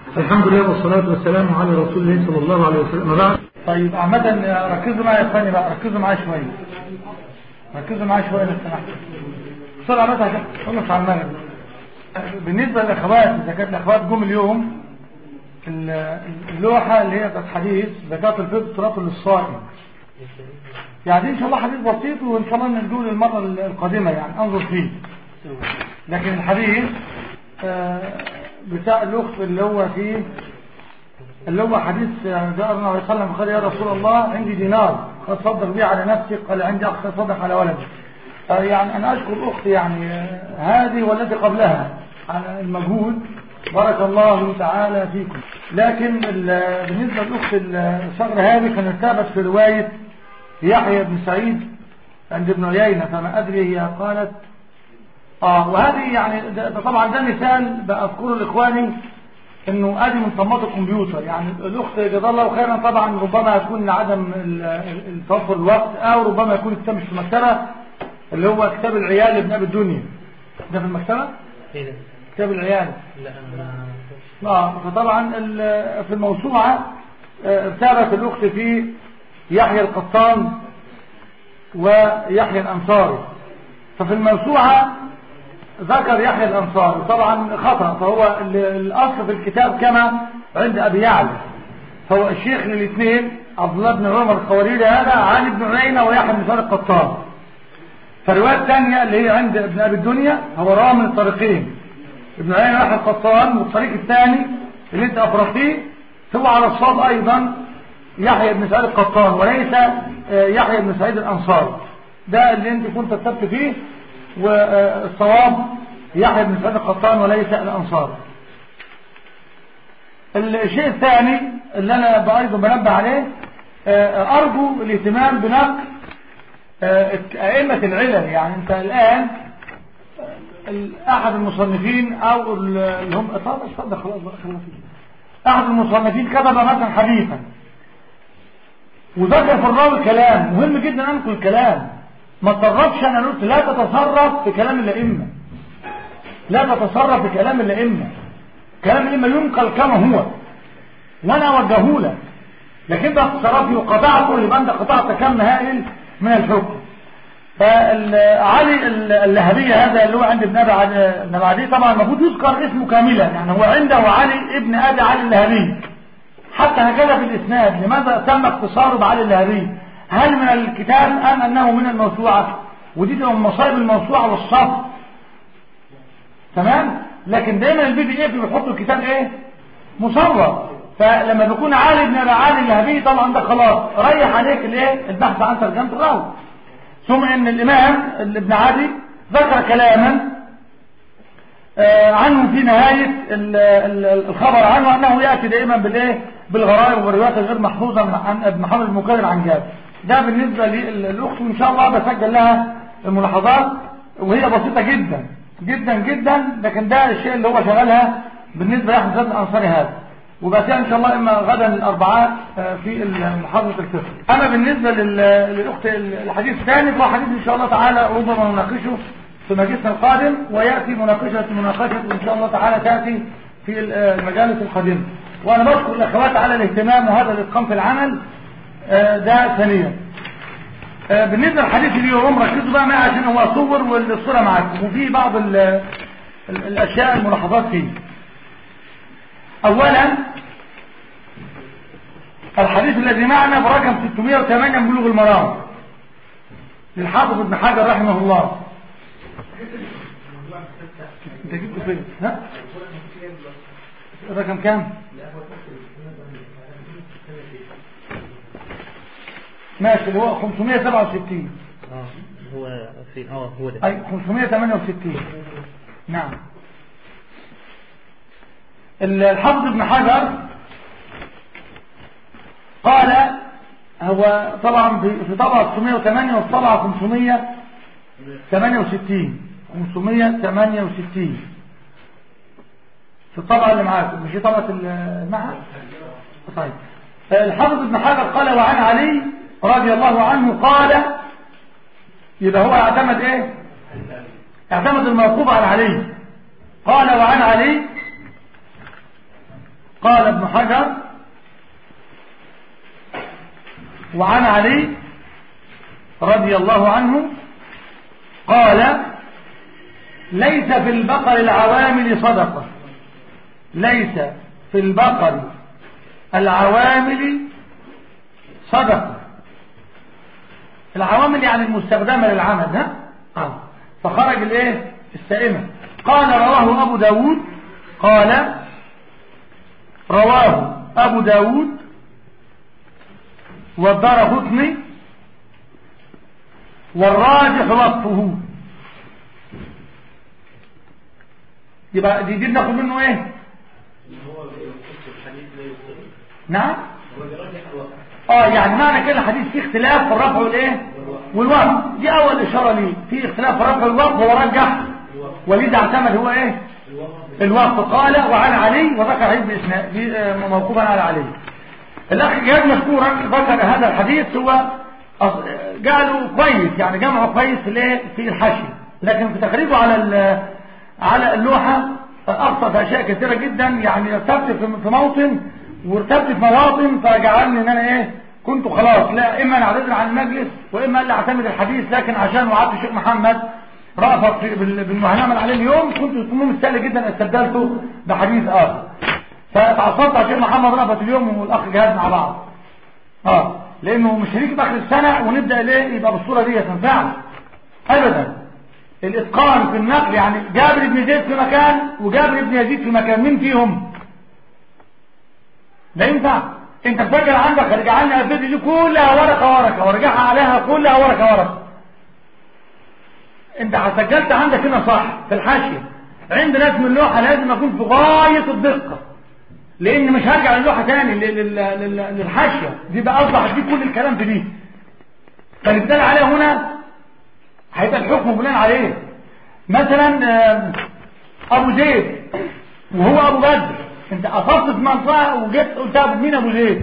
الحمد لله والصلاة والسلام على رسول الله صلى الله عليه وسلم بعد طيب عامة ركزوا معايا يا اخواني بقى ركزوا معايا شوية ركزوا معايا شوية لو سمحتوا بسرعة بس عشان خلص على المغرب بالنسبة للأخوات إذا كانت الأخوات جم اليوم اللوحة اللي هي بتاعت حديث زكاة الفطر ترطل للصائم يعني دي إن شاء الله حديث بسيط وإن شاء الله نقول المرة القادمة يعني أنظر فيه لكن الحديث بتاع الأخت اللي هو فيه اللي هو حديث جاء النبي صلى الله عليه وسلم قال يا رسول الله عندي دينار قد صدق بي على نفسي قال عندي أخ صدق على ولدي يعني أنا أشكر أختي يعني هذه والتي قبلها على المجهود بارك الله تعالى فيكم لكن بالنسبة للأخت الصغر هذه كانت ارتابت في رواية يحيى بن سعيد عند ابن عيينة فما أدري هي قالت آه وهذه يعني ده ده طبعا ده مثال بأذكره لإخواني انه ادي من صمات الكمبيوتر يعني الاخت جزا الله خيرا طبعا ربما يكون لعدم توفر الوقت او ربما يكون الكتاب مش في المكتبه اللي هو كتاب العيال لابن ابي الدنيا ده في المكتبه ايه ده؟ كتاب العيال لا انا ما اه فطبعا ال- في الموسوعه آه، ارتبت الاخت في يحيى القطان ويحيى الانصاري ففي الموسوعه ذكر يحيى الانصاري طبعا خطا فهو ال- الاصل في الكتاب كما عند ابي يعلى فهو الشيخ للاثنين عبد الله بن عمر الخواريري هذا علي بن عيينه ويحيى بن سعد القطان فالروايه الثانيه اللي هي عند ابن ابي الدنيا هو رواه من الطريقين ابن عيينه ويحيى القطان والطريق الثاني اللي انت افرطيه هو على الصواب ايضا يحيى بن سعيد القطان وليس آه، يحيى بن سعيد الانصاري ده اللي انت كنت كتبت فيه والصواب يحيى بن سعيد القطان وليس الانصاري الشيء الثاني اللي انا ايضا بنبه عليه آه، ارجو الاهتمام بنقل آه، ائمه العلل يعني انت الان ال- احد المصنفين او ال- اللي هم طب اتفضل خلاص بقى خلاص احد المصنفين كتب مثلا حديثا وذكر في الراوي كلام مهم جدا انقل الكلام ما تطرفش انا قلت لا تتصرف في كلام الائمه لا تتصرف في كلام الائمه كلام الائمه ينقل كما هو وانا اوجهه لك لكن ده تصرفي وقطعته يبقى انت قطعت كم هائل من الحكم فعلي اللهبية هذا اللي هو عند ابن أبي عدي ابن أبي عدي طبعا المفروض يذكر اسمه كاملا يعني هو عنده علي ابن أبي علي اللهبي حتى هكذا في الإسناد لماذا تم اختصاره بعلي اللهبي هل من الكتاب أم أنه من الموسوعة ودي تبقى من مصائب الموسوعة والصف تمام لكن دايما البي دي اف بيحطوا الكتاب ايه مصور فلما بيكون علي بن ابي علي اللهبي طبعا ده خلاص ريح عليك الايه البحث عن ترجمه الراوي ثم ان الامام ابن عدي ذكر كلاما آه، عنه في نهاية ال- ال- الخبر عنه انه يأتي دائما بالايه بالغرائب والروايات الغير محفوظة عن ابن محمد المكرر عن جابر ده بالنسبة للاخت وان شاء الله بسجل لها الملاحظات وهي بسيطة جدا جدا جدا لكن ده الشيء اللي هو شغالها بالنسبة لأحمد زاد الأنصاري هذا وبقى ان شاء الله اما غدا الاربعاء آه، في محاضره الفقه اما بالنسبه لل- للاخت الحديث الثاني فهو حديث ان شاء الله تعالى ربما نناقشه في مجلسنا القادم وياتي مناقشه مناقشه ان شاء الله تعالى تاتي في ال- آه، المجالس القادمه وانا بشكر الاخوات على الاهتمام وهذا الاتقان في العمل آه، ده ثانيا آه، بالنسبه للحديث اليوم ركزوا بقى معي عشان هو صور والصوره معاكم وفي بعض ال- ال- الاشياء الملاحظات فيه اولا الحديث الذي معنا برقم 608 من بلوغ المرام للحافظ ابن حجر رحمه الله انت جبته فين ها الرقم كام ماشي اللي هو 567 اه هو فين اه هو ده اي 568 نعم الحافظ ابن حجر قال هو طبعا في في طبعة 608 وفي طبعة 568 568 في الطبعة اللي معاكم مش دي طبعة المعهد طيب الحافظ ابن حجر قال وعن علي رضي الله عنه قال يبقى هو اعتمد ايه اعتمد الموقوف على علي قال وعن علي قال ابن حجر وعن علي رضي الله عنه قال ليس في البقر العوامل صدقة ليس في البقر العوامل صدقة العوامل يعني المستخدمة للعمل ها آه. فخرج الايه السائمة قال رواه ابو داود قال رواه ابو داود والدار قطني والراجح وصفه يبقى دي دي بناخد منه ايه نعم اه يعني معنى كده الحديث فيه اختلاف في الرفع والايه والوقف دي اول اشاره ليه في اختلاف في الرفع والوقف هو رجح ولذا اعتمد هو ايه الوقف قال وعن علي وذكر علي باسناد موقوفا على علي الاخ جهاد مشكورا ذكر هذا الحديث هو قالوا كويس يعني جمعه كويس في الايه في الحاشيه لكن في تخريجه على على اللوحه ابسط اشياء كثيره جدا يعني ارتبت في موطن وارتبت في مواطن فجعلني ان انا ايه كنت خلاص لا اما اعتذر عن المجلس واما لا اعتمد الحديث لكن عشان وعدت الشيخ محمد رأفت بالمهنمة عليه اليوم كنت تكون مستهل جدا استبدلته بحديث اخر فتعصبت على الشيخ محمد رأفت اليوم والاخ جهاد مع بعض اه لانه مش هنيجي في اخر السنه ونبدا ليه يبقى بالصوره دي تنفعش ابدا الاتقان في النقل يعني جابر بن زيد في مكان وجابر بن يزيد في مكان مين فيهم ده ينفع انت فاكر عندك رجع لنا الفيديو دي كلها ورقه ورقه ورجعها عليها كلها ورقه ورقه انت سجلت عندك هنا صح في الحاشيه عند رسم اللوحه لازم اكون في غايه الدقه لان مش هرجع للوحه تاني للحاشيه دي بقى اصبح دي كل الكلام في دي فالابدال عليه هنا هيبقى الحكم بناء عليه مثلا ابو زيد وهو ابو بدر انت اصبت في منطقه وجبت قلت ابو مين ابو زيد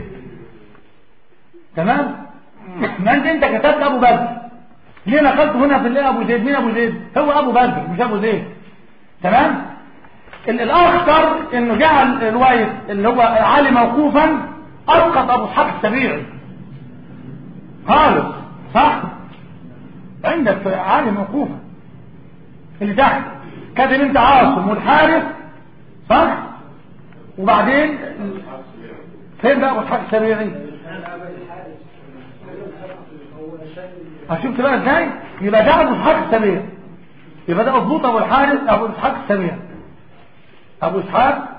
تمام ما انت انت كتبت ابو بدر ليه نقلت هنا في اللي ابو زيد مين ابو زيد هو ابو بدر مش ابو زيد تمام الاخطر انه جعل روايه اللي هو علي موقوفا اسقط ابو اسحاق السبيعي خالص صح عندك علي موقوفا اللي تحت كاتب انت عاصم والحارث صح وبعدين فين بقى ابو اسحاق السبيعي هشوف بقى ازاي يبقى ده ابو اسحاق السبيعي يبقى ده اضبوط ابو الحارث ابو اسحاق السبيعي ابو اسحاق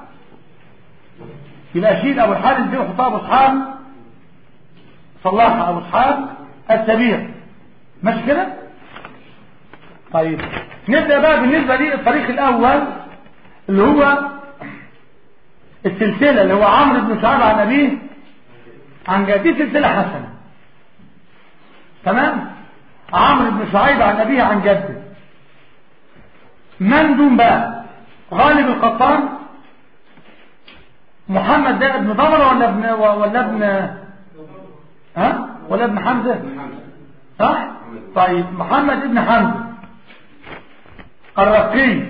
يبقى اشيل ابو الحارث دي وحطها ابو اسحاق صلحها ابو اسحاق السبيع ماشي كده طيب نبدا بقى بالنسبه لي الطريق الاول اللي هو السلسله اللي هو عمرو بن شعيب عن ابيه عن جدي سلسله حسنه تمام عمرو بن شعيب عن ابيه عن جده من دون بقى غالب القطان محمد ده ابن ضمرة ولا ابن ولا ابن ها ولا ابن حمزة صح طيب محمد ابن حمزة الرقي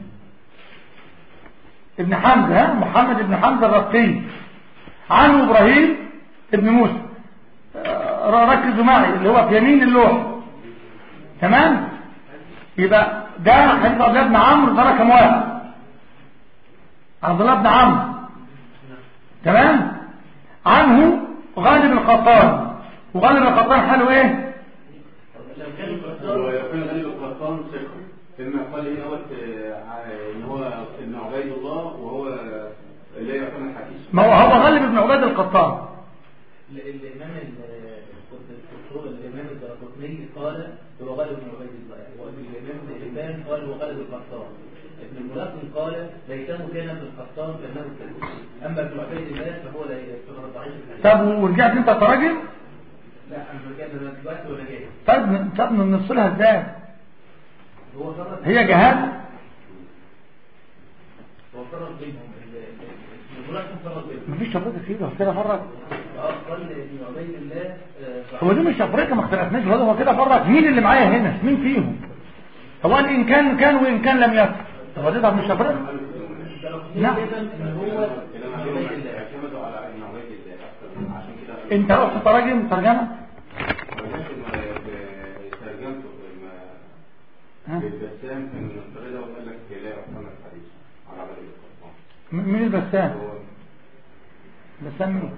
ابن حمزة ها محمد ابن حمزة الرقي عنه ابراهيم ابن موسى ركزوا معي اللي هو في يمين اللوح تمام يبقى ده حديث عبد الله بن عمرو ده رقم واحد عبد الله بن عمرو تمام عنه غالب القطان وغالب القطان حاله ايه ويكون غالب القطان ثقه كما قال هنا هو ان هو ابن عبيد الله وهو لا يكون الحديث ما هو هو غالب ابن عبيد القطان الامام الدكتور الامام الدرقطني قال هو غالب بن عبيد الله والامام ابن حبان قال هو غالب القطان ابن الملقن قال ليته كان في القطان فانه كذب اما ابن عبيد الله فهو لا يعتبر ضعيف الحديث طب ورجعت انت تراجم لا انا كان انا دلوقتي وانا جاي طب طب نفصلها ازاي هو فرق هي جهاد هو فرق بينهم ال- ال- ابن الملقن فرق بينهم مفيش تفرقه كده كده فرق اه قال ابن عبيد الله آه، هو دي مش تفرقه ما اختلفناش هو هو كده فرق مين اللي معايا هنا مين فيهم هو قال ان كان كان وان كان لم يكن طب دي طب مش تفرقه الدرقطني نعم. كده ان هو ابن عبيد الله انت رحت تراجم ترجمه ولكن ترجمته ها؟ بالبسام كان من الطريقة وقال لك لا يحتمل الحديث على غير القرآن م- مين البسام هو بسام مين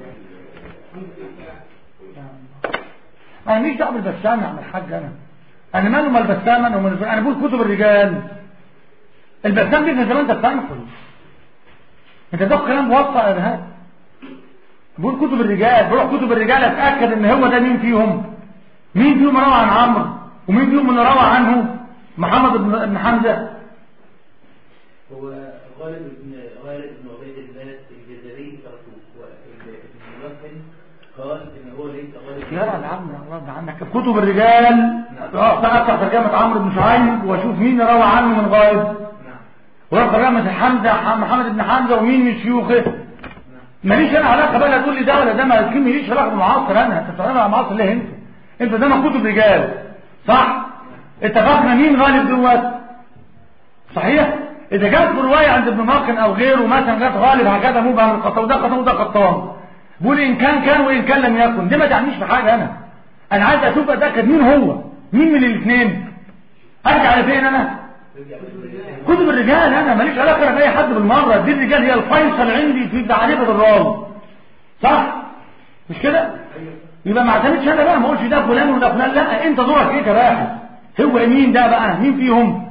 انا مش دعوه بالبسام يا عم الحاج انا انا ماله مال البسام انا ومال انا بقول كتب الرجال البسام دي من زمان انت بتنقل انت بتاخد كلام موصى يا ارهاب بقول كتب الرجال بروح كتب الرجال اتاكد ان هو ده مين فيهم مين فيهم روى عن عمرو ومين فيهم اللي روى عنه محمد بن بن حمزه هو غالب بن غالب بن عبيد الله الجزري تركوه وابن ملقن قال ان هو ليس غالب يا يا عم الله ده عندك كتب الرجال افتح ترجمه عمرو بن شعيب واشوف مين روى عنه من غايب نعم وراح ترجمه حمزه محمد بن حمزه ومين من شيوخه ماليش انا علاقه بقى لا تقول لي ده ولا ده ما يمكن ماليش علاقه بالمعاصر انا انت بتتكلم عن المعاصر ليه انت انت ده ما كتب رجال صح اتفقنا مين غالب دوت صحيح اذا جت بروايه عند ابن ماقن او غيره مثلا جت غالب هكذا مبهم القطان وده قطان وده قطان بقول ان كان كان وان كان لم يكن دي ما تعنيش في حاجه انا انا عايز اشوف اتاكد مين هو مين من الاثنين ارجع لفين انا كتب الرجال انا ماليش علاقه انا باي حد بالمره دي الرجال هي الفيصل عندي في معرفه الراوي صح مش كده يبقى ما اعتمدش انا بقى ما اقولش ده فلان وده فلان لا انت دورك ايه كباحث هو مين ده بقى مين فيهم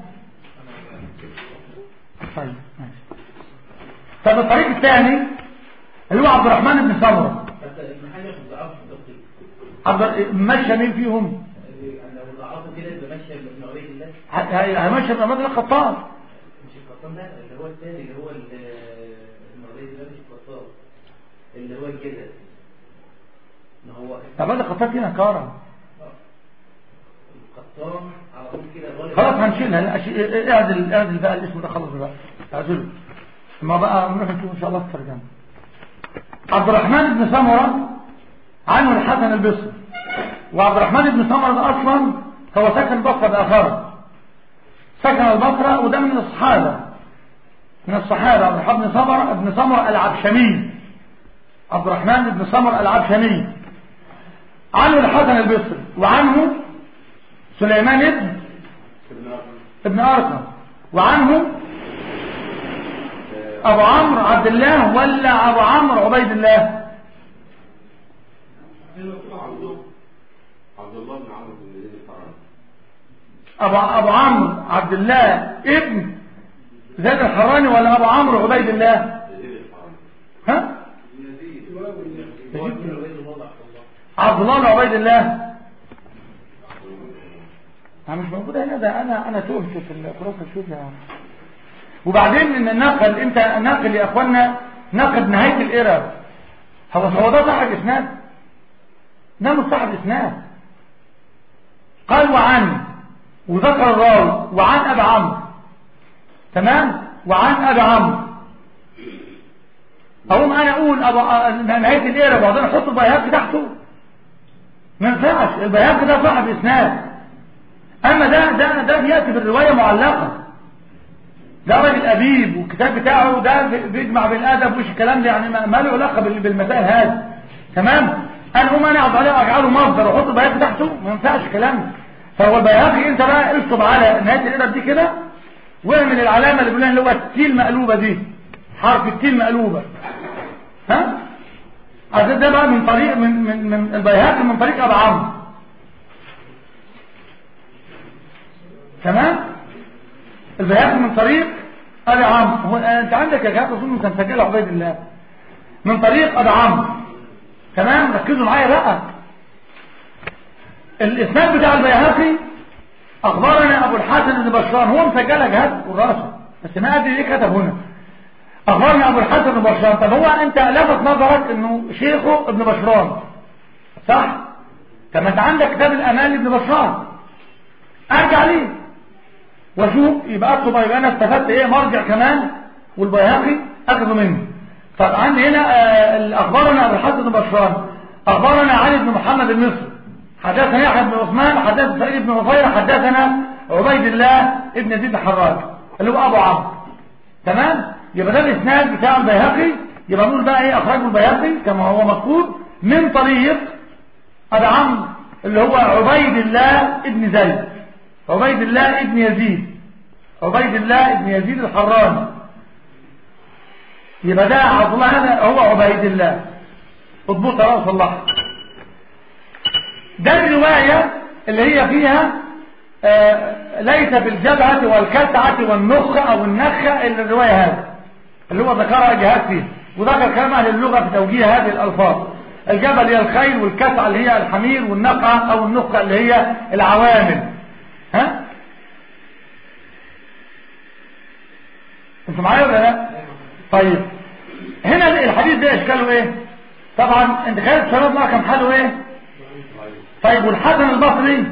طيب ماشي طب الطريق الثاني اللي هو عبد الرحمن بن سمره حتى ابن حجر ضعف في التدقيق عبد مشى مين فيهم لو ضعفه كده بمشي ابن عبيد الله ه- همشى بن عبد الله الخطاب مش القطان ده اللي هو الثاني اللي هو ال- ابن عبيد الله مش القطان اللي هو الجزر ما هو طب هذا الخطاب فيها نكاره القطان على طول كده غالب خلاص هنشيلها لا، أشي- اعدل اعدل بقى الاسم ده خلص بقى اعزله ما بقى نروح نشوف ان شاء الله الترجمه عبد الرحمن بن سمره عنه الحسن البصري وعبد الرحمن بن سمره ده اصلا هو سكن البصره باخره سكن البصره وده من الصحابه من الصحابه عبد الرحمن بن سمره بن سمره العبشمي عبد الرحمن بن سمره العبشمي عنه الحسن البصري وعنه سليمان ابن ابن أرقم ابن أرقم وعنه أبو عمرو عبد الله ولا أبو عمرو عبيد الله عبد عبد الله بن عمرو بن زيد الفرنسي أبو, أبو عمرو عبد الله ابن زيد الحراني ولا أبو عمرو عبيد الله زيد الفرنسي ها هو ابن عبيد الله ضعف الله عبد الله ولا عبيد الله أنا مش موجود هنا ده أنا أنا تهت في الكراسة شوف يا عم وبعدين إن النقل أنت نقل يا أخوانا نقل نهاية الإرب هو هو ده صاحب إسناد ده مش صاحب إسناد قال وعن وذكر الراوي وعن أبي عمرو تمام وعن أبي عمرو أقوم أنا أقول أبو نهاية الإرب وبعدين أحط البيهقي تحته ما ينفعش البيهقي ده صاحب إسناد اما ده ده ده بياتي بالروايه معلقه ده راجل اديب والكتاب بتاعه ده بيجمع بين الادب وش الكلام ده يعني ما ما له علاقه بال- بالمسائل هذه تمام انا اقوم انا اقعد عليه واجعله مصدر واحط البياض تحته ما ينفعش الكلام ده فهو البياضي انت بقى اشطب على نهايه القلم دي كده واعمل العلامه اللي بيقولها اللي هو التيل مقلوبه دي حرف التيل مقلوبه ها عشان ده بقى من طريق من من من البيهقي من طريق ابو عمرو تمام البيهقي من طريق ابي عمرو هو انت عندك يا جماعه اظن كان سجلها عبيد الله من طريق ابي عمرو تمام ركزوا معايا بقى الاسناد بتاع البيهقي اخبرنا ابو الحسن بن بشار هو مسجلها جهاز والراسه بس ما ادري ليه كتب هنا اخبرنا ابو الحسن بن بشار طب هو انت لفت نظرك انه شيخه ابن بشران صح طب ما انت عندك كتاب الامال ابن بشار ارجع ليه واشوف يبقى اكتب يبقى انا استفدت ايه مرجع كمان والبيهقي اخذه منه طب عندي هنا آه اخبرنا ابو الحسن بن بشار اخبرنا علي بن محمد المصري حدثنا يحيى بن عثمان حدثنا سعيد بن غفير حدثنا عبيد الله ابن زيد الحراج اللي هو ابو عمرو تمام يبقى ده الاسناد بتاع البيهقي يبقى نقول بقى ايه اخرجه البيهقي كما هو مذكور من طريق ابي عمرو اللي هو عبيد الله ابن زيد عبيد الله ابن يزيد عبيد الله ابن يزيد الحراني يبقى ده عبد الله هذا هو عبيد الله اضبطها رأس الله ده الرواية اللي هي فيها آه ليس بالجبهة والكسعة والنخة أو النخة إلا الرواية هذه اللي هو ذكرها جهاز فيه وذكر كلام أهل اللغة في توجيه هذه الألفاظ الجبل هي الخيل والكسعة اللي هي الحمير والنقعة أو النخة اللي هي العوامل ها انتوا معايا ولا لا طيب هنا الحديث ده اشكاله ايه طبعا انت خالد شباب الله كم حاله ايه طيب والحسن البصري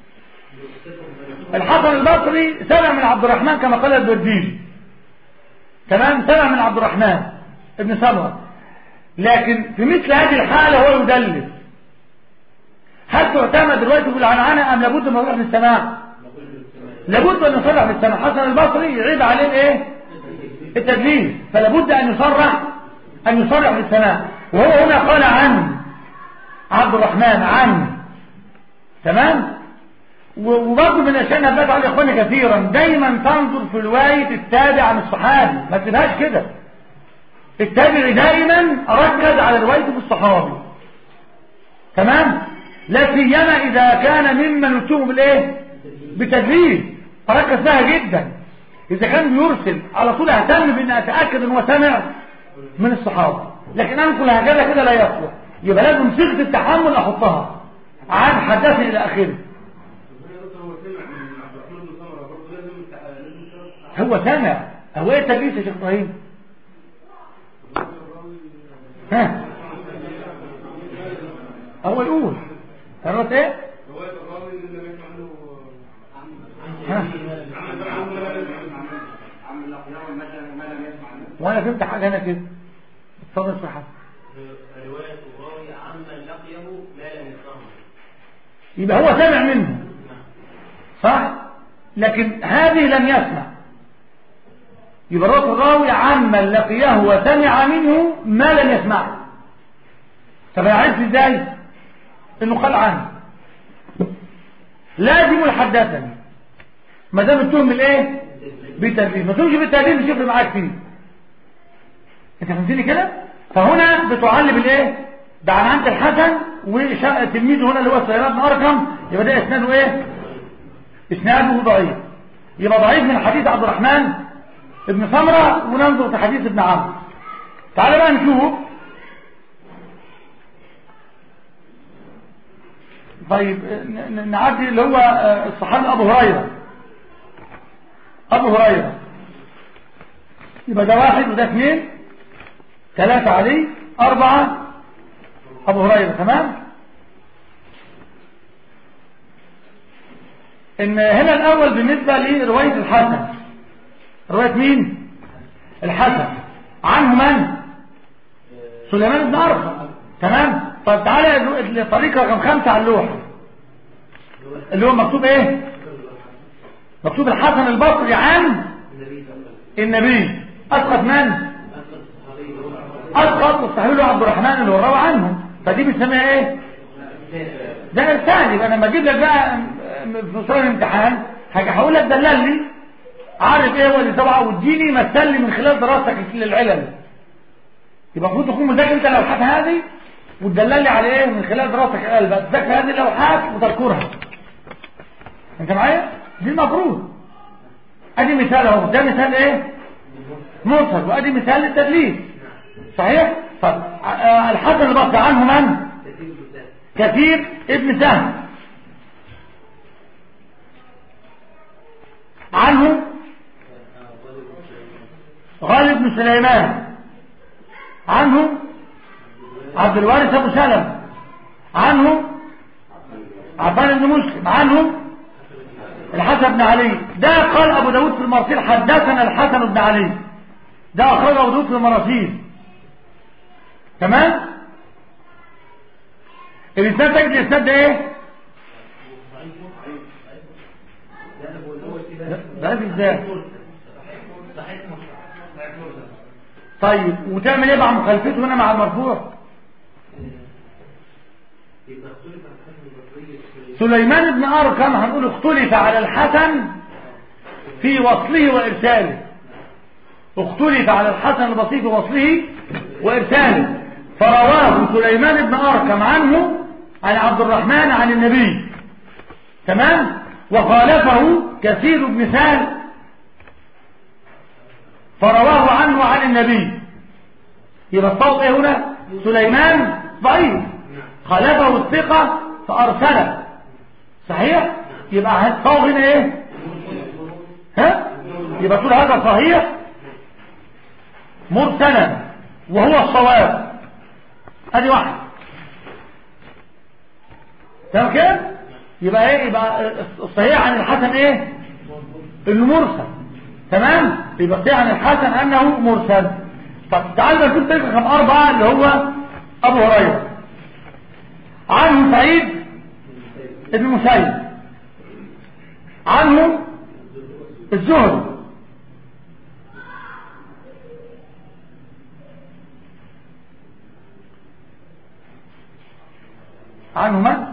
الحسن البصري سمع من عبد الرحمن كما قال البرديجي تمام سمع من عبد الرحمن ابن سمرة لكن في مثل هذه الحالة هو يدلس هل تعتمد دلوقتي بالعنعنة ام لابد من نروح للسماع لابد ان يصرح بالسماع حسن البصري يعيب عليه الايه التدليس فلابد ان يصرح ان يصرح بالسماع وهو هنا قال عن عبد الرحمن عن تمام وبرضه من الاشياء اللي هتبقى على اخواني كثيرا دايما تنظر في روايه التابع عن الصحابي ما تسيبهاش كده التابع دائما ركز على روايته الصحابي تمام لا سيما اذا كان ممن يتهم بالايه بتدليس فركز فيها جدا اذا كان بيرسل على طول اهتم بان اتاكد ان هو سمع من الصحابه لكن انقل هكذا كده لا يصلح يبقى لازم صيغه التحمل احطها عن حدثني الى اخره هو سامع هو ايه التدليس يا شيخ ابراهيم ها هو يقول قررت ايه ها وانا فهمت حاجه انا كده اتفضل يا حسن رواية الراوي عمن لقيه ما لم يفهمه يبقى هو سامع منه صح لكن هذه لم يسمع يبقى رواه الراوي عمن لقيه وسمع منه ما لم يسمعه طب انا عرفت ازاي انه قال عنه لازم الحدثني ما دام التهم بالايه بالتدليس ما تمشي بالتدليس مش يفرق معاك فيه انت فهمتني كده فهنا بتعلم الايه ده عن عند الحسن وتلميذه هنا اللي هو سيرات بن ارقم يبقى ده اسناده ايه اسناده ضعيف يبقى ضعيف من حديث عبد الرحمن ابن سمرة وننظر في حديث ابن عمرو تعال بقى نشوف طيب نعدي اللي هو الصحابي ابو هريره ابو هريره يبقى ده واحد وده اثنين ثلاثة علي أربعة أبو هريرة تمام إن هنا الأول بالنسبة لرواية الحسن رواية مين الحسن عنه من سليمان بن أرقم تمام طب تعالى الطريقة رقم خمسة على اللوحة اللي هو مكتوب ايه مكتوب الحسن البصري عن النبي أسقط من أسقط والصحيح له عبد الرحمن اللي وراه عنه فدي بنسميها ايه ده الثاني يبقى لما اجيب لك بقى في صورة الامتحان حاجة هقول لك دلل لي عارف ايه هو اللي سبعه واديني مثل لي من خلال دراستك للعلل يبقى المفروض تكون مذاكر انت اللوحات هذه وتدلل لي على ايه من خلال دراستك العلل بقى تذاكر هذه اللوحات وتذكرها انت معايا دي المفروض ادي مثال اهو ده مثال ايه مرسل وادي مثال للتدليس صحيح طب الحسن البصري عنه من كثير ابن سهل عنه غالب بن سليمان عنه عبد الوارث ابو سلم عنه عفان بن مسلم عنه الحسن بن علي ده قال ابو داود في المرسيل حدثنا الحسن بن علي ده اخرجه ابو داود في المراسيل تمام الاسناد تجد الاسناد ده ايه ده في ازاي طيب وتعمل ايه مع مخالفته هنا مع المرفوع يبقى اختلف عن الحسن البصري سليمان بن أركم هنقول اختلف على الحسن في وصله وإرساله اختلف على الحسن البصري في وصله وإرساله فرواه سليمان بن أركم عنه عن عبد الرحمن عن النبي تمام وخالفه كثير بن سال فرواه عنه عن النبي يبقى الصوت ايه هنا سليمان ضعيف خالفه الثقة فأرسله صحيح يبقى الصوت هنا ايه ها يبقى تقول هذا صحيح مرسلا وهو الصواب ادي واحد تمام كده يبقى ايه يبقى الصحيح عن الحسن ايه المرسل تمام يبقى الصحيح عن الحسن انه مرسل طب تعال بقى نشوف طريق رقم أربعة اللي هو أبو هريرة عنه سعيد ابن مسيب عنه الزهري عنه من؟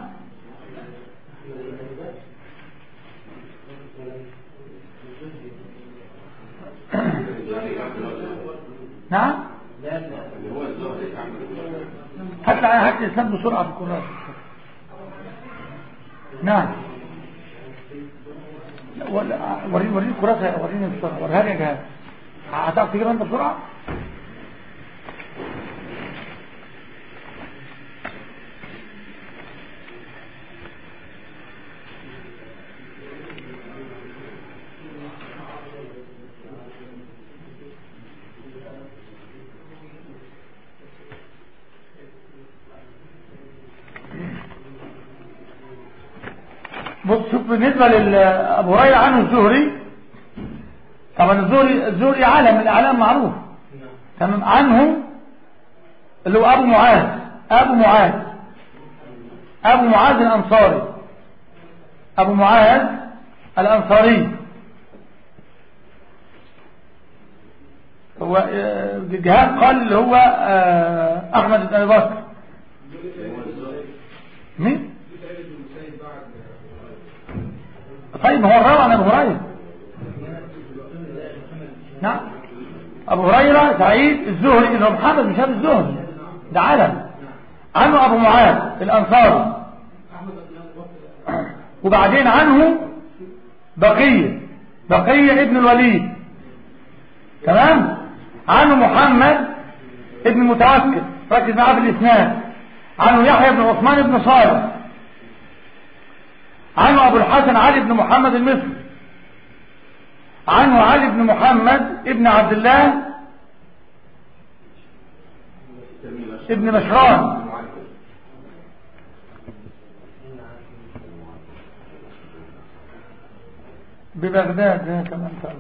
نعم اللي هو الزهري عمل هات لي هات لي الاسلام بسرعه في الكراسه نعم لا، ولا- وريني وريني الكراسه وريني بسرعه وريها لي يا جهاز هتعرف تجيبها انت بسرعه بص شوف بالنسبة لأبو هريرة عنه الزهري طبعا الزهري الزهري عالم من الأعلام معروف تمام عنه اللي هو أبو معاذ أبو معاذ أبو معاذ الأنصاري أبو معاذ الأنصاري هو آه، جهاد قال اللي هو آه، أحمد بن أبي بكر مين؟ طيب هو الراوي عن ابو هريره نعم ابو هريره سعيد الزهري اللي هو محمد مش هذا الزهري ده علم عنه ابو معاذ الانصاري وبعدين عنه بقيه بقيه ابن الوليد تمام عنه محمد ابن متوكل ركز معاه في الاسناد عنه يحيى بن عثمان بن صالح عنه أبو الحسن علي بن محمد المصري عنه علي بن محمد ابن عبد الله ابن مشران ببغداد هي كمان تعرف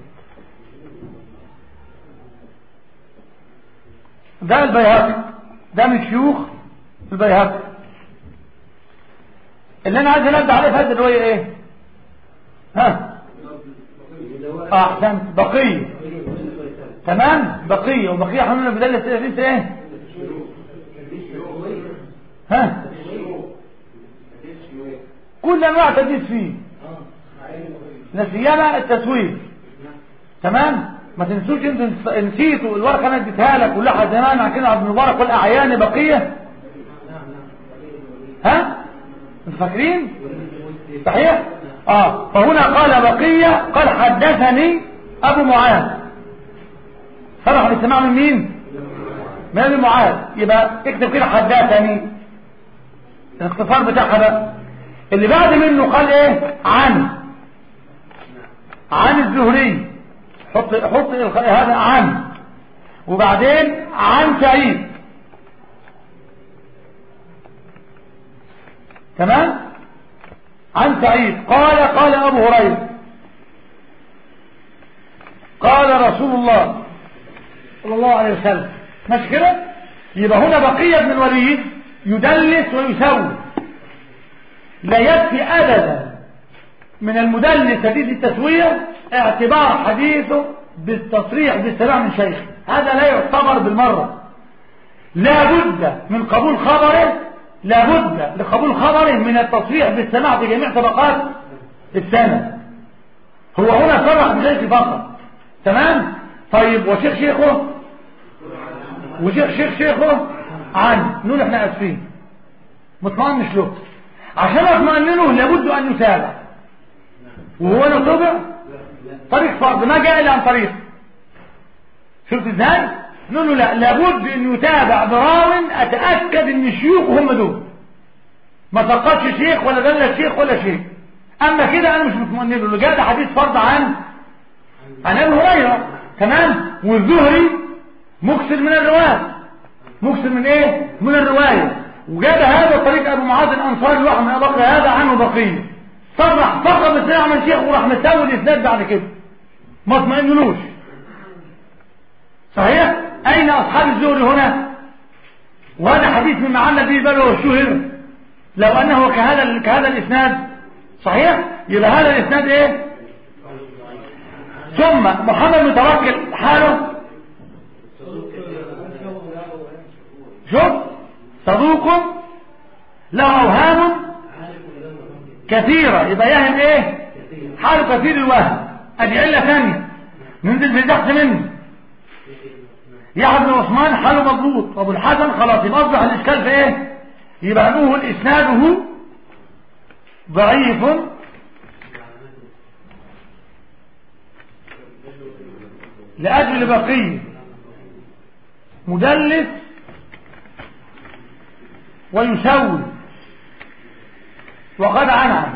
ده البيهقي ده من شيوخ البيهقي اللي انا عايز انبه عليه في هذه الروايه ايه ها احسنت بقيه تمام بقيه وبقيه حملنا بدل الحديث ايه ها كل انواع تدليس فيه نسيما التسويف تمام ما تنسوش انت نسيتوا الورقه انا اديتها لك كلها زمان عن كده عبد المبارك والاعيان بقيه ها انتوا فاكرين صحيح اه فهنا قال بقية قال حدثني ابو معاذ صرح الاستماع من مين من ابي معاذ يبقى اكتب كده حدثني الاختصار بتاعها بقى اللي بعد منه قال ايه عن عن الزهري حط حط هذا عن وبعدين عن سعيد تمام عن سعيد قال قال أبو هريرة قال رسول الله صلى الله عليه وسلم مش كده يبقى هنا بقية بن الوليد يدلس ويسوي لا يكفي أبدا من المدلس حديث التسوية اعتبار حديثه بالتصريح بالسماع من شيخ هذا لا يعتبر بالمرة لا بد من قبول خبره لابد لقبول خبره من التصريح بالسماع في جميع طبقات السنة هو هنا صرح بذلك فقط تمام طيب وشيخ شيخه وشيخ شيخ شيخه عن نقول احنا اسفين مطمئن له عشان اطمئن له لابد ان يتابع وهو انا طبع طريق فرض ما جاء الا عن طريق شفت ازاي نقول له لا لابد ان يتابع براو اتاكد ان شيوخه هم دول ما سقطش شيخ ولا دل شيخ ولا شيخ اما كده انا مش مطمئن له اللي جاء ده حديث فرض عن عن ابي هريره تمام والزهري مكسر من الروايه مكسر من ايه من الروايه وجاب هذا طريق ابو معاذ الانصاري واحد من ابي هذا عنه بقيه صرح فقط بسرعه من شيخ وراح مسوي الاسناد بعد كده ما اطمئنلوش صحيح اين اصحاب الزهري هنا وهذا حديث من معنا به بل شهر لو انه كهذا كهذا الاسناد صحيح يبقى هذا الاسناد ايه ثم محمد متوكل حاله شوف صدوق له اوهام كثيرة يبقى يهم ايه حاله كثير الوهم ادي علة ثانية ننزل في تحت منه يحيى بن عثمان حاله مضبوط ابو الحسن خلاص يبقى اصبح الاشكال في ايه يبقى نقول اسناده ضعيف لأجل بقية مدلس ويسوي وقد عنعن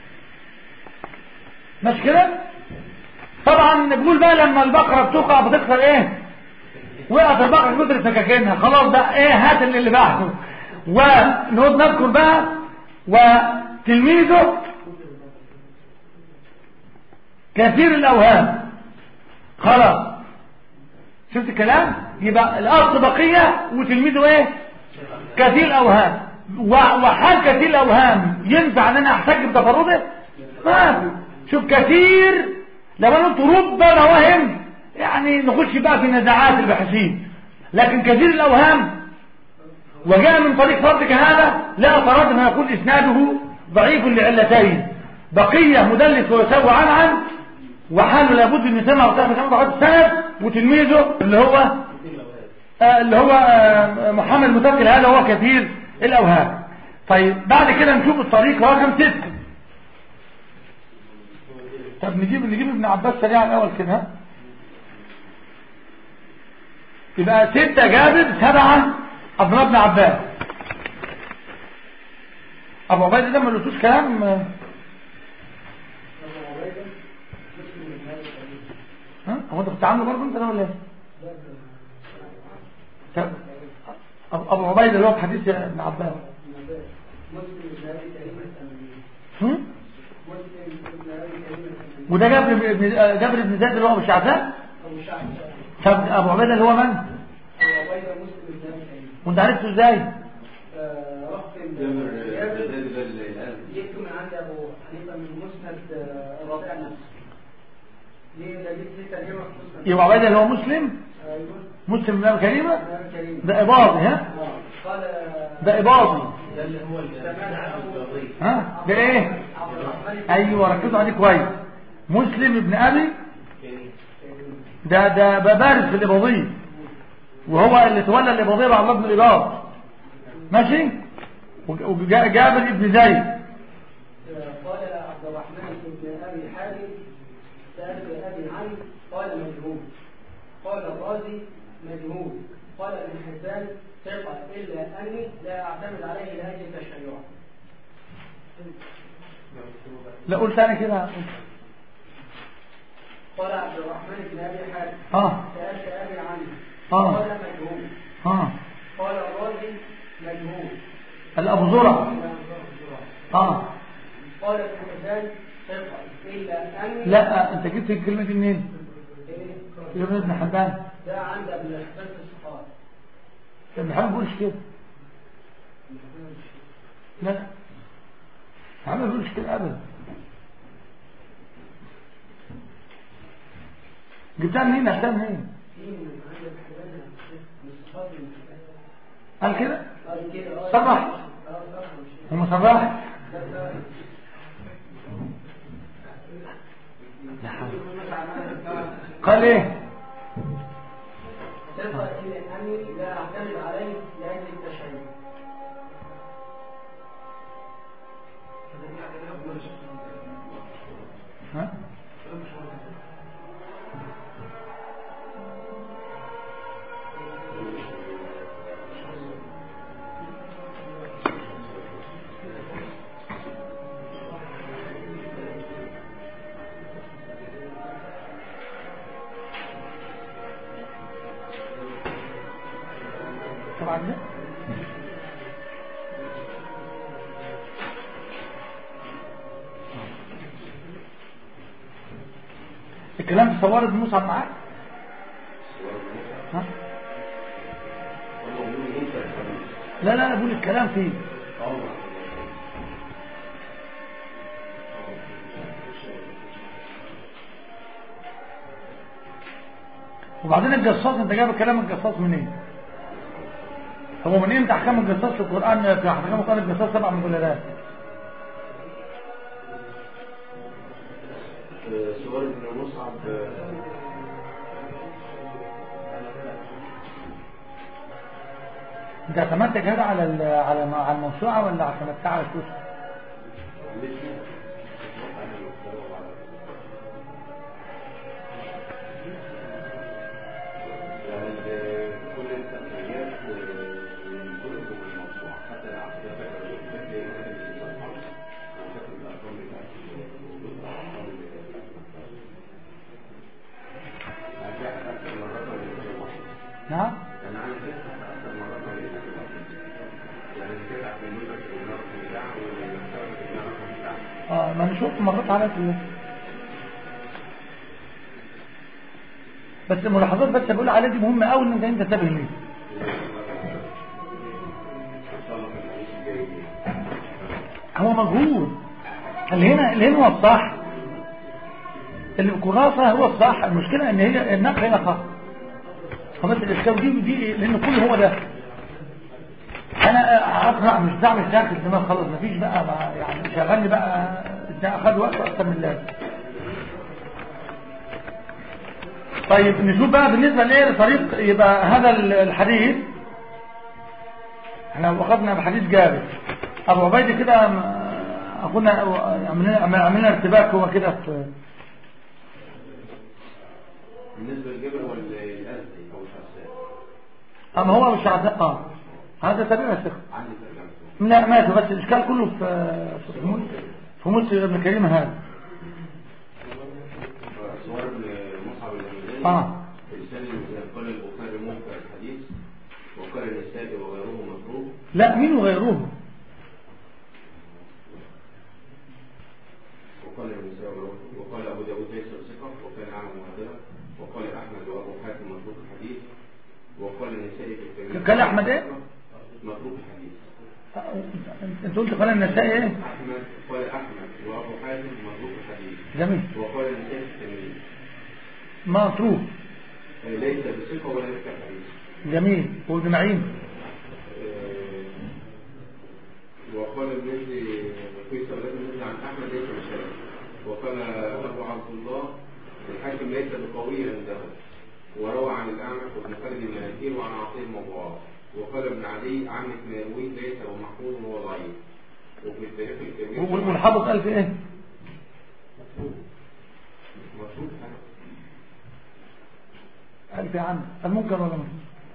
مش كده طبعا نقول بقى لما البقرة بتقع بتكسر ايه وقعت البقرة كتر سكاكينها خلاص ده ايه هات اللي, اللي بعده ونقعد نذكر بقى وتلميذه كثير الاوهام خلاص شفت الكلام يبقى الاصل بقية وتلميذه ايه كثير الاوهام وحال كثير الاوهام ينفع ان انا احتج بتفرده ما في شوف كثير لو انا قلت رب وهم يعني نخش بقى في نزاعات الباحثين لكن كثير الاوهام وجاء من طريق فرد كهذا لا فرد ما يكون اسناده ضعيف لعلتين بقية مدلس ويسوي عن عن وحاله لابد ان يسمع وتعرف كما ضعيف السند وتلميذه اللي هو آه اللي هو آه محمد متوكل هذا هو كثير الاوهام طيب بعد كده نشوف الطريق رقم ستة طب نجيب نجيب ابن عباس سريعا الاول كده يبقى ستة جابر سبعة عبد الله بن عباس ابو عبيده ده ما قلتوش كلام ها هو انت كنت عامله برضه انت ولا ايه طب ابو عبيده اللي هو في حديث ابن عباس هم؟ وده جابر بن جابر بن زيد اللي هو ابو شعثان طب ابو عبيده اللي هو من وانت عرفته ازاي جبته من عند ابو حنيفه من مسند الرابع نفسه ليه ده جبت ليه ترجمه في مسند يبقى عبيده اللي هو مسلم ايوه مسلم من الكريمه كلام كريم ده اباضي ها قال ده اباضي ده اللي هو القضية ها ده ايه عبد الرحمن ايوه ركزوا عليه كويس مسلم ابن ابي ده ده بارز في الاباضيه وهو اللي تولى الاباضيه بعد الله بن الاباض ماشي وجابر ابن زيد قال عبد الرحمن بن ابي حاتم سالت ابي عن قال مجهول قال الرازي مجهول قال ابن حبان ثقه الا اني لا اعتمد عليه لاجل تشيعه لا قول تاني كده قال عبد الرحمن بن ابي حاتم اه سالت ابي عنه آه. قال مجهول اه قال الرازي مجهول الابو زرع اه قال ابن حبان ثقه الا اني لا انت جبت الكلمه دي منين إيه؟ يا ابن حبان ده عند ابن حبان في الصحابه ابن حبان ما بيقولش كده لا لا حبان ما بيقولش كده ابدا جبتها منين عشان منين في من عند ابن حبان من الصحابه من حبان قال كده قال كده اه صرح اه ومصرح قال ايه ثقة أني لا أعتمد عليه لأجل التشهير ها طبعا لا الكلام في صوارد موسى معاك ها لا لا انا بقول الكلام فيه وبعدين الجصاص انت جايب كلام الجصاص منين هو من امتى احكام الجصاص في القران في احكام القران الجصاص سبع مجلدات سؤال ابن مصعب انت اعتمدت هذا على ال- على الم- على الموسوعه ولا اعتمدت على الكتب يعني كل التقنيات من كتب الموسوعة حتى لو حتى فاكر فاكر فاكر الصفحة وفاكر الأرقام بتاعتي الأرقام بتاعتي أكثر مرات من الواحد نعم أنا عامل كده أكثر مرات من الواحد يعني كده في المدرسة الرقم بتاعه والمكتبة الرقم بتاعه اه ما نشوف مرات على كله بس الملاحظات بس بقول عليها دي مهمه قوي ان انت انت تنتبه ليه إن شاء الله في الحديث الجاي هو مجهود اللي هنا اللي هنا هو الصح الكراسة هو الصح المشكلة ان هي النقل هنا خط خلاص الاشكال دي دي لان كل هو ده انا اقرا مش بعمل داخل الدماغ خلاص مفيش بقى, بقى يعني شغلني بقى ده اخد وقت اكتر من اللازم طيب نشوف بقى بالنسبة لايه لطريق يبقى هذا الحديث احنا اخذنا بحديث جابر ابو عبيد كده م- اخونا عملنا عملنا ارتباك هو كده في بالنسبة للجبل هو الأزدي أو الشخصية اما هو مش عزق اه هذا تابع يا شيخ عندي ترجمته لا ماشي بس الاشكال كله في في مول في مول ابن كريم هذا صور ابن مصعب الهمداني اه رسالة قال البخاري منكر الحديث وقال النسائي وغيره مطروح لا مين وغيره وقال النسائي وغيره وقال أبو داود ليس ثقة وكان أعلم مهدرة وقال أحمد وأبو حاتم متروك الحديث وقال النسائي في الترمذي قال أحمد إيه؟ متروك الحديث انت قلت قال النسائي ايه أحمد قال أحمد وأبو حاتم متروك الحديث جميل وقال النسائي في الترمذي مطروح ليس بثقة ولا يذكر حديث جميل وابن معين وقال المثل في صلاة المثل عن أحمد ليس بشرع وقال أبو عبد الله الحاكم ليس بقوي عنده وروى عن الأعمش وابن خالد الملكين وعن عطية الموضوعات وقال ابن عدي عن مروي ليس ومحفوظ وهو ضعيف وفي التاريخ الكبير والحافظ قال في ايه مطلوب قال في عنه المنكر ولا منكر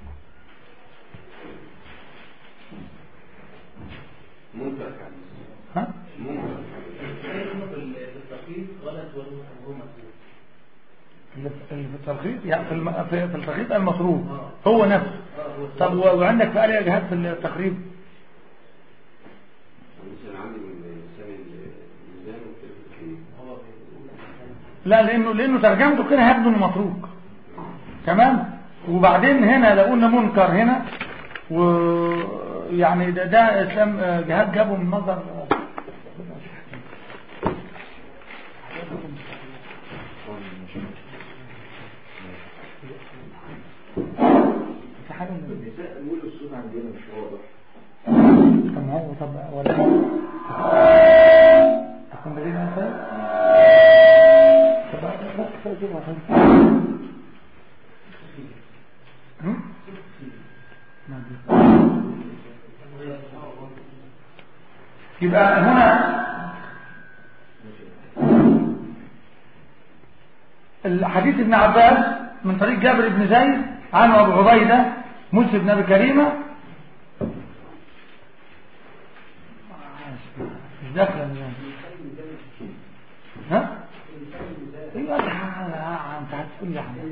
منكر حديث ها منكر حديث اسمه في في التقييد غلط وهو مكتوب اللي في اللي في التلخيص يعني في الم... في في التلخيص المصروف هو نفسه اه هو طب و- وعندك في آلية جهاد في التقريب مثلا عندي من لسان الميزان والتاريخ الكبير هو لا لانه لانه ترجمته كده هيبدو انه متروك تمام وبعدين هنا لو قلنا منكر هنا ويعني ده ده اسلام آه، جهاد جابه من مصدر آه، في حاجه من النساء بيقولوا الصوت عندنا مش واضح طب ما هو هو طب ولا تكون دليل مثلا طب بس كده عشان هم؟ ما أدري. يبقى هنا الحديث ابن عباس من طريق جابر بن زيد عنه ابو عبيده مسلم بن ابي كريمه مش داخله من ها ايوه انت هتقول لي يعني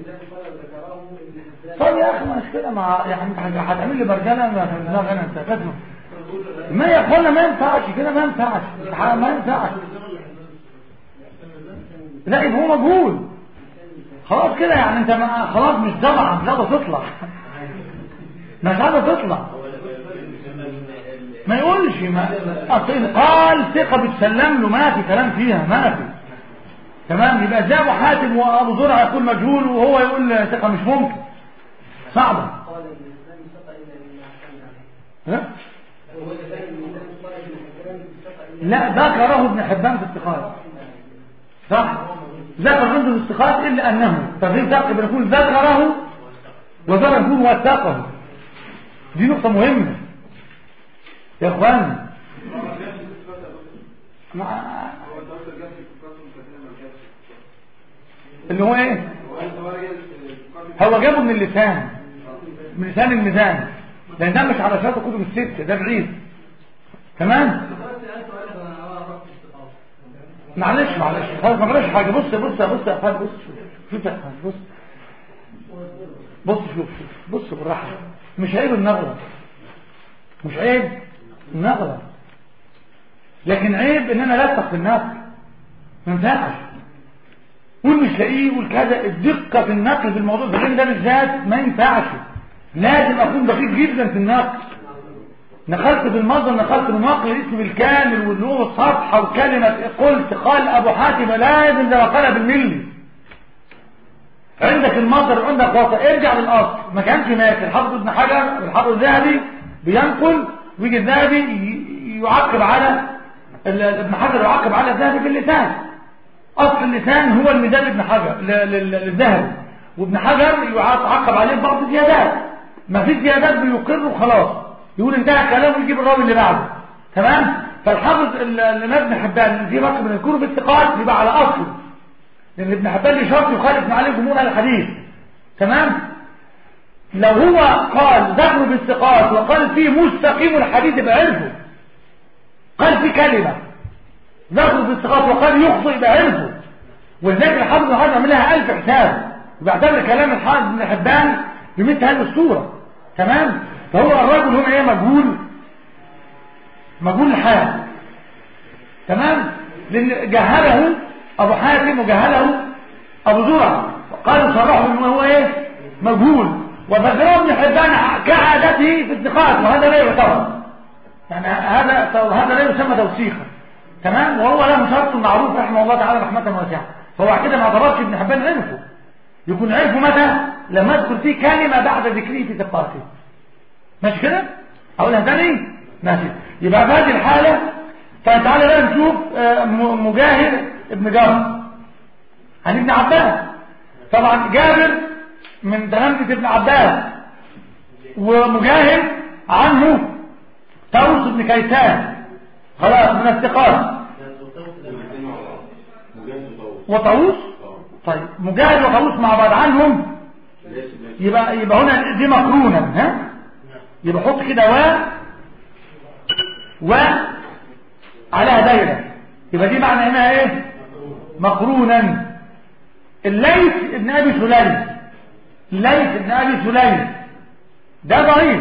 طب يا اخي مش كده مع يعني انت هتعمل لي برجله ما في دماغ انا انت فاهم ما يا اخوانا ما ينفعش كده ما ينفعش ما ينفعش لا يبقى هو مجهول خلاص كده يعني انت ما خلاص مش طبعا مش قادر تطلع مش قادر تطلع ما يقولش ما أصل قال ثقة بتسلم له ما في كلام فيها ما في تمام يبقى زي ابو حاتم وابو زرع يقول مجهول وهو يقول ثقة مش ممكن صعبة قال ابن الاسلام ثقه الا من احسن عليه ها؟ هو اللي كان من الاسلام قال ابن حبان ثقه الا لا ذكره ابن حبان في الثقات صح ذكر عنده الاستخاص إلا أنه ففي فرق بين يكون ذكره وذكر يكون وثقه دي نقطة مهمة يا اخوان مع- اللي هو ايه هو جابه من اللسان من لسان الميزان لان ده مش على شرط كتب الست ده بعيد تمام معلش معلش خلاص ما بلاش حاجه بص بص بص يا خالد بص شوف شوف يا خالد بص بص شوف شوف بص بالراحه مش عيب النظره مش عيب النظره لكن عيب ان انا لا في النقل ما ينفعش قول مش لاقيه قول كذا الدقه في النقل في الموضوع ده ده بالذات ما ينفعش لازم اكون دقيق جدا في النقل نقلت بالمصدر نقلت بالنقل الاسم بالكامل والنور الصفحة وكلمة قلت قال أبو حاتم لازم ده قال بالملي عندك المصدر عندك وسط ارجع للأصل ما كانش ماشي الحافظ ابن حجر الحافظ الذهبي بينقل ويجي الذهبي ي- يعقب على ال- ابن حجر يعقب على الذهبي في اللسان أصل اللسان هو الميزان ابن حجر ل- ل- للذهبي وابن حجر يعقب عليه بعض الزيادات ما فيش زيادات بيقر وخلاص يقول انتهى كلامه ويجيب الراوي اللي بعده تمام فالحافظ ال- ال- ابن حبان في رقم من الكتب الثقات يبقى على اصل لان ابن حبان ليه شرط يخالف من عليه جمهور أهل الحديث تمام لو هو قال ذكر بالثقات وقال فيه مستقيم الحديث يبقى عرفه قال في كلمه ذكر بالثقات وقال يخطئ يبقى عرفه ولذلك الحافظ ابن حجر عمل لها ألف حساب وبيعتبر كلام الحافظ ابن حبان بمثل هذه الصوره تمام فهو الرجل هنا ايه مجهول مجهول الحال تمام لان جهله ابو حاتم وجهله ابو زرع قالوا صرحوا انه هو ايه مجهول وذكره ابن حبان كعادته في الثقات وهذا لا يعتبر يعني هذا هذا لا يسمى توثيقا تمام وهو له شرط معروف رحمه الله تعالى رحمه واسعه فهو كده ما اعتبرش ابن حبان عرفه يكون عرفه متى لما اذكر فيه كلمه بعد ذكره في ثقاته ماشي كده اقولها تاني ماشي يبقى في هذه الحاله فتعالى بقى نشوف آه، م- مجاهد ابن جابر عن ابن عباس طبعا جابر من تلامذه ابن عباس ومجاهد عنه طاووس بن كيسان خلاص من الثقات وطاووس طيب مجاهد وطاووس مع بعض عنهم يبقى يبقى هنا دي مقرونه ها يبقى حط كده و و عليها دايره يبقى دي معنى هنا ايه مقرونا الليث ابن ابي سليم الليث ابن ابي سليم ده ضعيف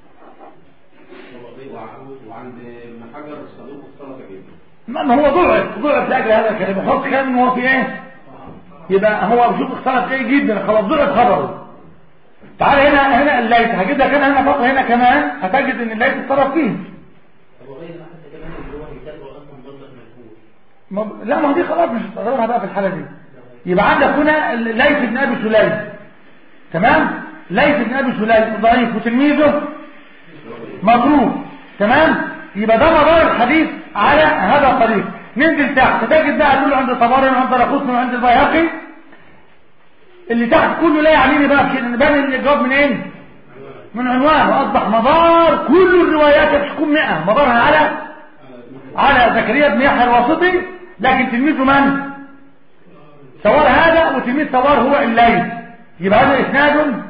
وعند ابن حجر الصدوق اختلط جدا ما ما هو ضعف ضعف لاجل هذا الكلام يحط كلام ان هو في ايه يبقى هو شوف اختلف ايه جدا خلاص ضعف خبره تعال هنا هنا الليث هجيب لك انا هنا فقط هنا كمان هتجد ان الليث اختلف فيه وغير ما حتى كمان اللي هو يتابعه اصلا مصدر مجهول ما- لا ما هو دي خلاص مش هتغيرها بقى في الحالة دي يبقى عندك هنا ليث بن ابي سليم تمام ليث بن ابي سليم ضعيف وتلميذه مطروف تمام يبقى ده مدار الحديث على هذا الطريق ننزل تحت تجد بقى تقول عند طبراني وعند رقوصني وعند البيهقي اللي تحت كله لا يعنيني بقى بشيء ان بان الاجابه منين من عنوان واصبح مدار كل الروايات تكون 100 مدارها على على زكريا بن يحيى الواسطي لكن تلميذه من سوار هذا وتلميذ سوار هو الليل يبقى هذا اسناد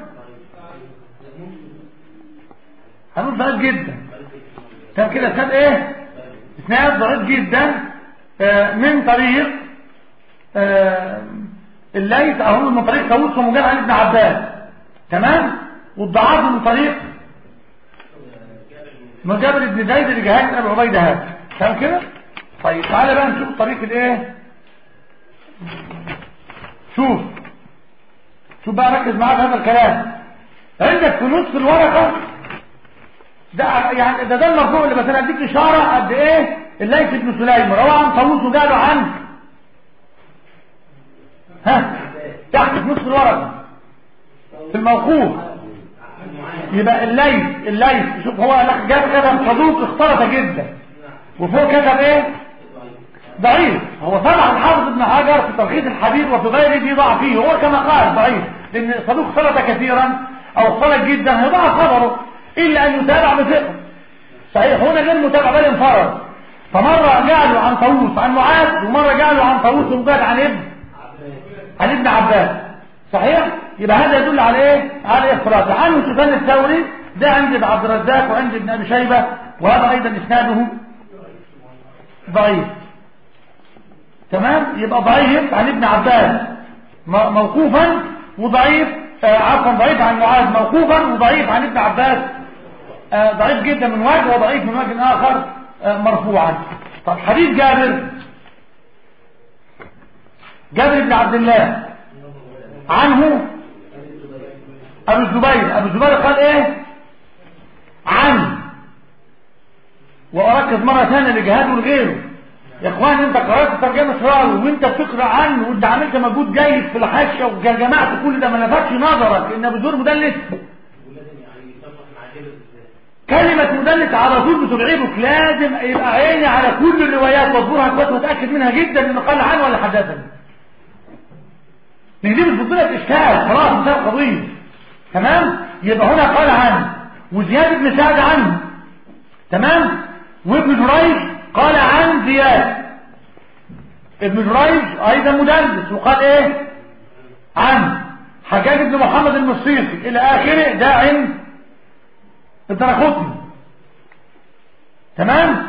هنقول ضعيف جدا كان كده اسناد ايه اسناد ضعيف جدا آه من طريق آه الليث او من طريق طاووس ومجال عن ابن عباس تمام والضعاف من طريق من جابر بن زيد اللي جهاز ابو عبيده هذا تمام كده طيب تعالى بقى نشوف طريق الايه شوف شوف بقى ركز معايا في هذا الكلام عندك في نص الورقه ده يعني ده ده المرفوع اللي مثلا اديك اشاره قد ايه الليث بن سليم روى عن طاووس وقالوا عن ها تحت في نص الورقه في الموقوف يبقى الليث الليث شوف هو جاب كتب صدوق اختلط جدا وفوق كتب ايه ضعيف هو طبعا الحافظ ابن حجر في تلخيص الحديث وفي غيره دي ضعف فيه هو كما قال ضعيف لان صدوق اختلط كثيرا او اختلط جدا هيضاعف خبره الا ان يتابع بثقه صحيح هنا غير متابع بل انفرد فمره قالوا عن طاووس عن معاذ ومره قالوا عن طاووس وقال عن ابن عن ابن عباس صحيح يبقى هذا يدل على ايه على افراد عنه سفيان الثوري ده عند عبد الرزاق وعند ابن ابي شيبه وهذا ايضا اسناده ضعيف تمام يبقى ضعيف عن ابن عباس موقوفا وضعيف آه عفوا ضعيف عن معاذ موقوفا وضعيف عن ابن عباس آه ضعيف جدا من وجه وضعيف من وجه اخر آه مرفوعا طب حديث جابر جابر بن عبد الله عنه ابو الزبير ابو الزبير قال ايه عن واركز مره ثانيه لجهاد ولغيره يا اخوان انت قرات ترجمه راوي وانت بتقرا عنه وانت عملت مجهود جيد في الحاشيه وجمعت كل ده ما لفتش نظرك ان ابو الزبير مدلس كلمة مدلس على طول بترعبك لازم يبقى عيني على كل الروايات واصبرها كويس واتاكد منها جدا انه قال عنه ولا حدثني من دي بتفضلك اشكال خلاص مثال قضية تمام يبقى هنا قال عنه وزياد بن سعد عنه تمام وابن جريج قال عن زياد ابن جريج ايضا مدلس وقال ايه عن حجاج بن محمد المصيصي الى اخره ده عند الدرقطني تمام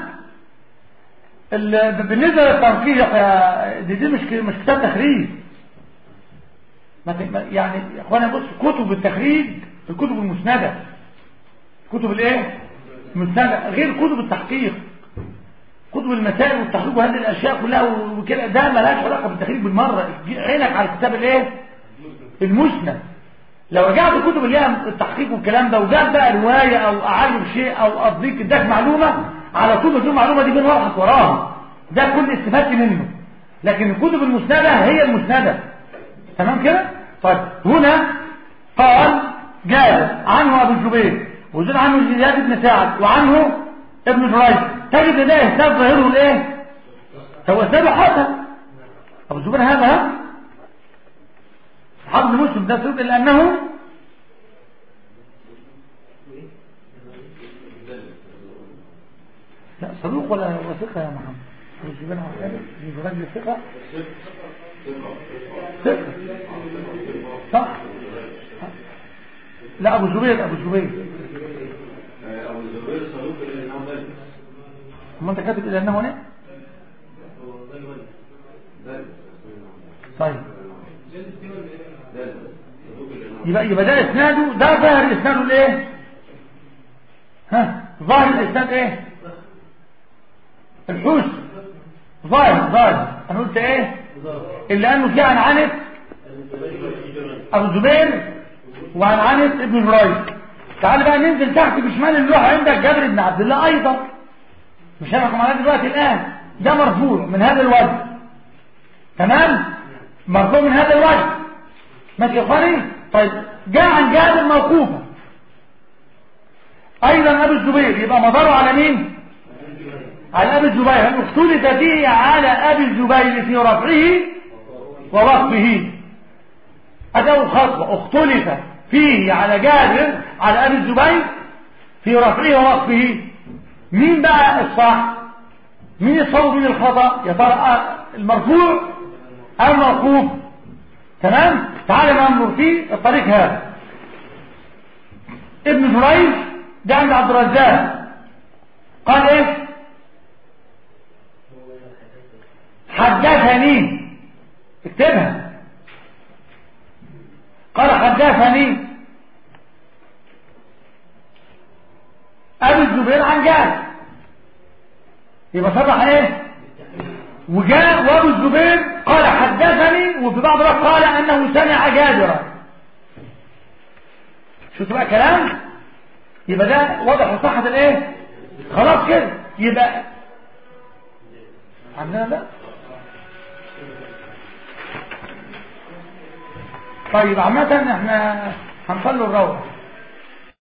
بالنسبه للتنقيح دي, دي مش مش كتاب تخريج يعني يا اخوانا بص كتب التخريج الكتب المسندة كتب الايه المسندة غير كتب التحقيق كتب المسائل والتحقيق وهذه الاشياء كلها وكده ده ملهاش علاقه بالتخريج بالمره عينك على الكتاب الايه المسند لو رجعت كتب اللي هي التحقيق والكلام ده وجاب بقى روايه او اعلم شيء او اضيك اداك معلومه على طول بدون المعلومه دي بين ورقه وراها ده كل استفدت منه لكن الكتب المسنده هي المسنده تمام كده طيب هنا قال جابر عنه ابو الزبير وزيد عنه زياد بن سعد وعنه ابن جريج تجد ده اسناد ظاهره الايه هو اسناد حسن ابو الزبير هذا حفظ مسلم ده سبب الا انه لا صدوق ولا وثقه يا محمد ابو الزبير ابن جريج ثقه ثقة صح لا ابو زبير ابو زبير ابو الزبير صدوق الى انه ذلك ما انت كاتب الى انه هنا طيب يبقى يبقى ده اسناده ده ظاهر اسناده الايه ها ظاهر الاسناد ايه الحسن ظاهر ظاهر انا قلت ايه الا انه في عن عنف ابو الزبير وعن عنف ابن جريج تعال بقى ننزل تحت بشمال اللوحه عندك جابر بن عبد الله ايضا مش هنحكم عليه دلوقتي الان ده مرفوع من هذا الوجه تمام مرفوع من هذا الوجه ماشي يا اخواني طيب جاء عن جابر موقوفا ايضا ابي الزبير يبقى مداره على مين على ابي الزبير هل اختلف فيه على ابي الزبير في رفعه ووقفه اداه خطوه اختلف فيه على جابر على ابي الزبير في رفعه ووقفه مين بقى الصح مين الصواب من الخطا يا ترى المرفوع او الموقوف تمام تعال ننظر في الطريق هذا ابن جريج ده عند عبد الرزاق قال ايه حدثني اكتبها قال حدثني ابي الزبير عن جابر يبقى صرح ايه وجاء وابو الزبير قال حدثني وفي بعض الوقت قال انه سمع جابرا شوف بقى كلام يبقى ده واضح صحة الايه خلاص كده يبقى عندنا ده طيب عامة احنا هنصلوا الروح